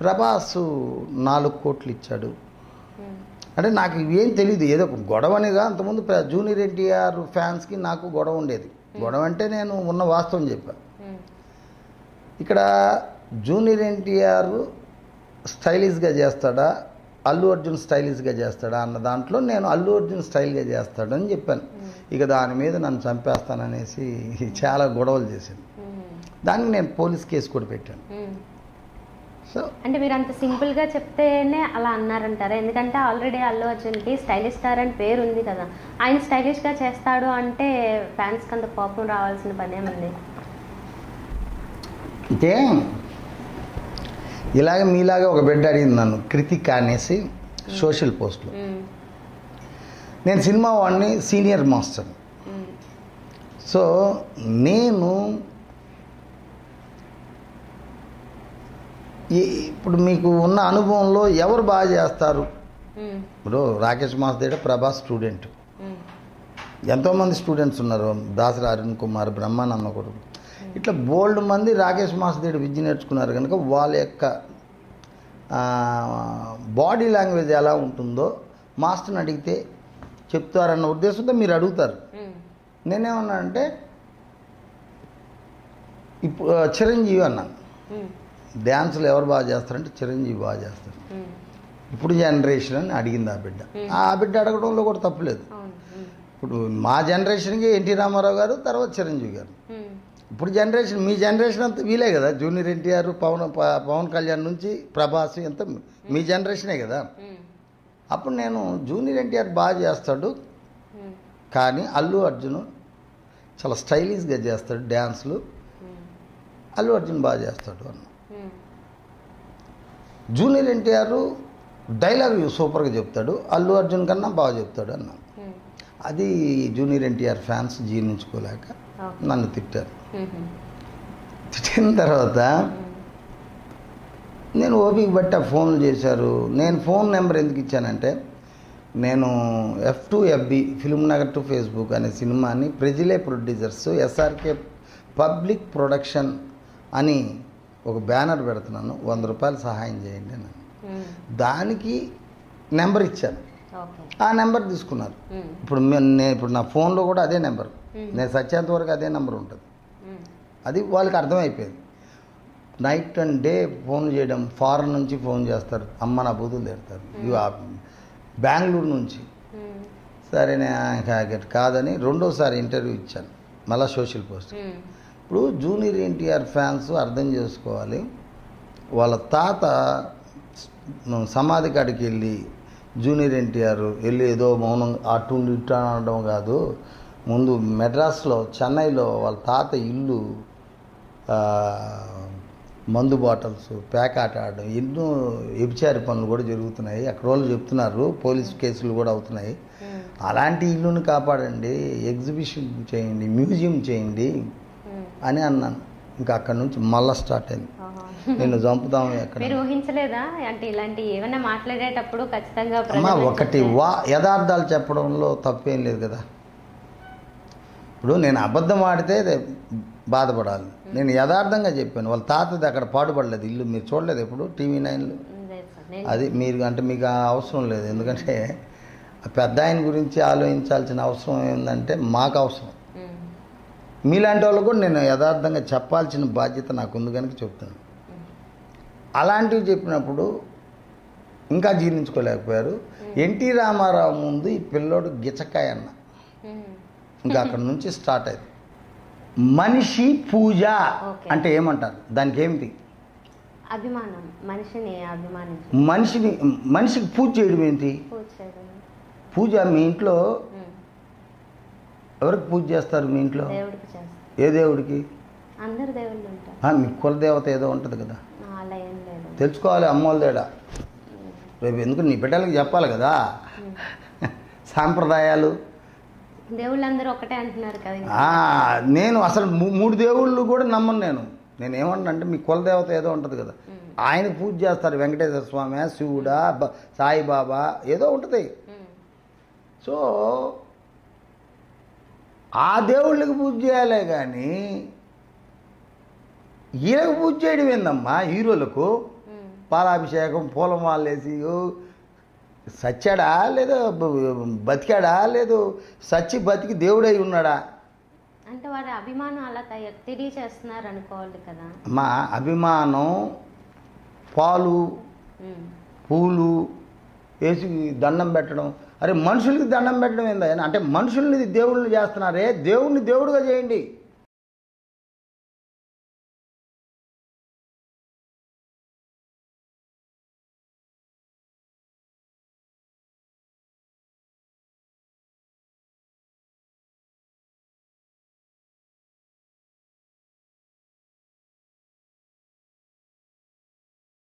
ప్రభాస్ నాలుగు కోట్లు ఇచ్చాడు ఉమ్, అంటే నాకు ఇవేం తెలియదు ఏదో ఒక గొడవనిగా అంతకుముందు ప్ర- జూనియర్ ఎన్టీఆర్ ఫ్యాన్స్కి నాకు గొడవ ఉండేది గొడవ అంటే నేను ఉన్న వాస్తవం చెప్పాను ఉమ్, ఇక్కడ జూనియర్ ఎన్టీఆర్ స్టైలిష్గా చేస్తాడా అల్లు అర్జున్ స్టైలిష్గా చేస్తాడా అన్న దాంట్లో నేను అల్లు అర్జున్ స్టైల్గా చేస్తాడని చెప్పాను ఇక దాని మీద నన్ను చంపేస్తాననేసి చాలా గొడవలు చేశాను ఉమ్, దానికి నేను పోలీస్ కేసు కూడా పెట్టాను ఉమ్. సో అంటే మీరు అంత సింపుల్ గా చెప్తేనే అలా అన్నారంటారా ఎందుకంటే ఆల్రెడీ అల్లు అర్జున్కి స్టైలిష్ స్టార్ అని పేరు ఉంది కదా ఆయన స్టైలిష్ గా చేస్తాడు అంటే ఫ్యాన్స్ కి అంత కోపం రావాల్సిన పని ఏముంది అయితే ఇలాగ మీలాగా ఒక బిడ్డ అడిగింది నన్ను కృతిక అనేసి సోషల్ పోస్ట్లో ఉమ్, నేను సినిమా వాడిని సీనియర్ మాస్టర్ ఉమ్, సో నేను ఈ- ఇప్పుడు మీకు ఉన్న అనుభవంలో ఎవరు బాగా చేస్తారు ఉమ్, ఇప్పుడు రాకేష్ మాస్దేడ ప్రభాస్ స్టూడెంట్ ఉమ్, ఎంతోమంది స్టూడెంట్స్ ఉన్నారు దాసరి అరుణ్ కుమార్ బ్రహ్మానంద కొడుకు ఇట్లా బోల్డ్ మంది రాకేష్ మాస్దేడు విద్య నేర్చుకున్నారు కనుక వాళ్ళ యొక్క బాడీ లాంగ్వేజ్ ఎలా ఉంటుందో మాస్టర్ని అడిగితే చెప్తారన్న ఉద్దేశంతో మీరు అడుగుతారు ఉమ్, నేనేమన్నా అంటే ఇప్పుడు ఆ, చిరంజీవి అన్నాను ఉమ్, డ్యాన్సులు ఎవరు బాగా చేస్తారంటే చిరంజీవి బాగా చేస్తారు ఉమ్, ఇప్పుడు జనరేషన్ అని అడిగింది ఆ బిడ్డ ఆ బిడ్డ అడగడంలో కూడా తప్పులేదు అవును ఉమ్, ఇప్పుడు మా జనరేషన్కి ఎన్టీ రామారావు గారు తర్వాత చిరంజీవి గారు ఉమ్, ఇప్పుడు జనరేషన్ మీ జనరేషన్ అంతా వీలే కదా జూనియర్ ఎన్టీఆర్ పవన్ ప- పవన్ కళ్యాణ్ నుంచి ప్రభాస్ ఎంత మీ జనరేషనే కదా ఉమ్, అప్పుడు నేను జూనియర్ ఎన్టీఆర్ బాగా చేస్తాడు ఉమ్, కానీ అల్లు అర్జున్ చాలా స్టైలిష్గా చేస్తాడు డ్యాన్స్లు ఉమ్, అల్లు అర్జున్ బాగా చేస్తాడు అన్న ఉమ్, జూనియర్ ఎన్టీఆర్ డైలాగ్ సూపర్గా చెప్తాడు అల్లు అర్జున్ కన్నా బాగా చెప్తాడు అన్న ఉమ్, అది జూనియర్ ఎన్టీఆర్ ఫ్యాన్స్ జీర్ణించుకోలేక ఓకే. నన్ను తిట్టారు ఉమ్, తిట్టిన తర్వాత నేను ఓపిక బట్టి ఆ ఫోన్లు చేశారు నేను ఫోన్ నెంబర్ ఎందుకు ఇచ్చానంటే నేను F to FB film Nagar to Facebook అనే సినిమాని ప్రజలే ప్రొడ్యూసర్స్ ఎస్ఆర్కే పబ్లిక్ ప్రొడక్షన్ అని ఒక బ్యానర్ పెడుతున్నాను వంద రూపాయలు సహాయం చేయండి అని ఉమ్, దానికి నెంబర్ ఇచ్చాను ఓకే ఆ నెంబర్ తీసుకున్నారు ఉమ్, ఇప్పుడు మే- నేను ఇప్పుడు నా ఫోన్లో కూడా అదే నెంబర్ Hmm. నేను సచ్చేంత వరకు అదే నెంబర్ ఉంటుంది ఉమ్, అది వాళ్ళకి అర్థమైపోయింది నైట్ అండ్ డే ఫోన్ చేయడం ఫారెన్ నుంచి ఫోన్ చేస్తారు అమ్మ నా బూతులు తిడతారు ఇవి ఆ బెంగళూరు నుంచి ఉమ్, సరే నేను కాదని రెండోసారి ఇంటర్వ్యూ ఇచ్చాను మళ్ళా సోషల్ పోస్ట్ ఉమ్, ఇప్పుడు జూనియర్ ఎన్టీఆర్ ఫ్యాన్స్ అర్థం చేసుకోవాలి వాళ్ళ తాత సమాధి కాడికి వెళ్ళి జూనియర్ ఎన్టీఆర్ వెళ్ళి ఏదో మౌనం అటు ఇటు అనడం కాదు ముందు మెడ్రాస్లో చెన్నైలో వాళ్ళ తాత ఇల్లు ఆ, మందు బాటిల్స్ ప్యాకాట ఆడడం ఎన్నో వ్యభిచారి పనులు కూడా జరుగుతున్నాయి అక్కడ వాళ్ళు చెప్తున్నారు పోలీస్ కేసులు కూడా అవుతున్నాయి ఉమ్, అలాంటి ఇల్లుని కాపాడండి ఎగ్జిబిషన్ చేయండి మ్యూజియం చేయండి ఉమ్, అని అన్నాను ఇంకా అక్కడ నుంచి మళ్ళా స్టార్ట్ అయింది ఆహా. నిన్ను చంపుదాము ఎక్కడ మీరు ఊహించలేదా అంటే ఇలాంటి ఏమైనా మాట్లాడేటప్పుడు ఖచ్చితంగా అమ్మా ప్రజలు ఒకటి వా యథార్థాలు చెప్పడంలో తప్పేం లేదు కదా ఇప్పుడు నేను అబద్ధం ఆడితే రే- బాధపడాలి నేను యథార్థంగా చెప్పాను వాళ్ళ తాతది అక్కడ పాటుపడలేదు ఇల్లు మీరు చూడలేదు ఎప్పుడు టీవీ నైన్లో లేదు సార్ నేను అది మీరు అంటే మీకు ఆ అవసరం లేదు ఎందుకంటే ఆ పెద్ద ఆయన గురించి ఆలోచించాల్సిన అవసరం ఏంటంటే మాకు అవసరం ఉమ్, మీలాంటి వాళ్ళకు కూడా నేను యథార్థంగా చెప్పాల్సిన బాధ్యత నాకు ఉంది కనుక చెప్తాను అలాంటివి చెప్పినప్పుడు ఇంకా జీర్ణించుకోలేకపోయారు ఎన్టీ రామారావు ముందు ఈ పిల్లోడు గిచ్చకాయ అన్న ఉమ్, ఇంకా అక్కడ నుంచి స్టార్ట్ అయింది మనిషి పూజ Okay. అంటే ఏమంటారు దానికి ఏమిటి అభిమానం మనిషిని అభిమానించి మనిషిని మనిషికి పూజ చేయడం ఏంటి పూజ చేయడం పూజ మీ ఇంట్లో ఉమ్, ఎవరికి పూజ చేస్తారు మీ ఇంట్లో దేవుడికి చేస్తాం ఏ దేవుడికి అందరు దేవుళ్ళు ఉంటారు ఆ, మీ కులదేవత ఏదో ఉంటుంది కదా ఆ, అలా ఏం లేదు తెలుసుకోవాలి అమ్మోళ్ళ తేడా రేపు ఎందుకు నీ బిడ్డలకు చెప్పాలి కదా సాంప్రదాయాలు దేవుళ్ళందరూ ఒకటే అంటున్నారు కదా ఇంకా. ఆ, నేను అసలు మూ- మూడు దేవుళ్ళు కూడా నమ్మను నేను నేను ఏమన్నా అంటే మీ కులదేవత ఏదో ఉంటుంది కదా ఆయన పూజ చేస్తారు వెంకటేశ్వర స్వామి శివుడా బ- సాయిబాబా ఏదో ఉంటుంది ఉమ్, సో ఆ దేవుళ్ళకి పూజ చేయాలే కానీ ఈయనకు పూజ చేయడం ఏందమ్మా హీరోలకు ఉమ్, పాలాభిషేకం పూలం వాళ్ళేసి ఓ, సచ్చాడా లేదా బ- బతికాడా లేదు సచ్చి బతికి దేవుడై ఉన్నాడా అంటే వారి అభిమానం అలా తయ- తెలియచేస్తున్నారు అనుకోవాలి కదా మా అభిమానం పాలు ఉమ్. పూలు వేసి దండం పెట్టడం అరే మనుషులకి దండం పెట్టడం ఏందా అంటే మనుషుల్ని దేవుళ్ళని చేస్తున్నారే దేవుణ్ణి దేవుడుగా చేయండి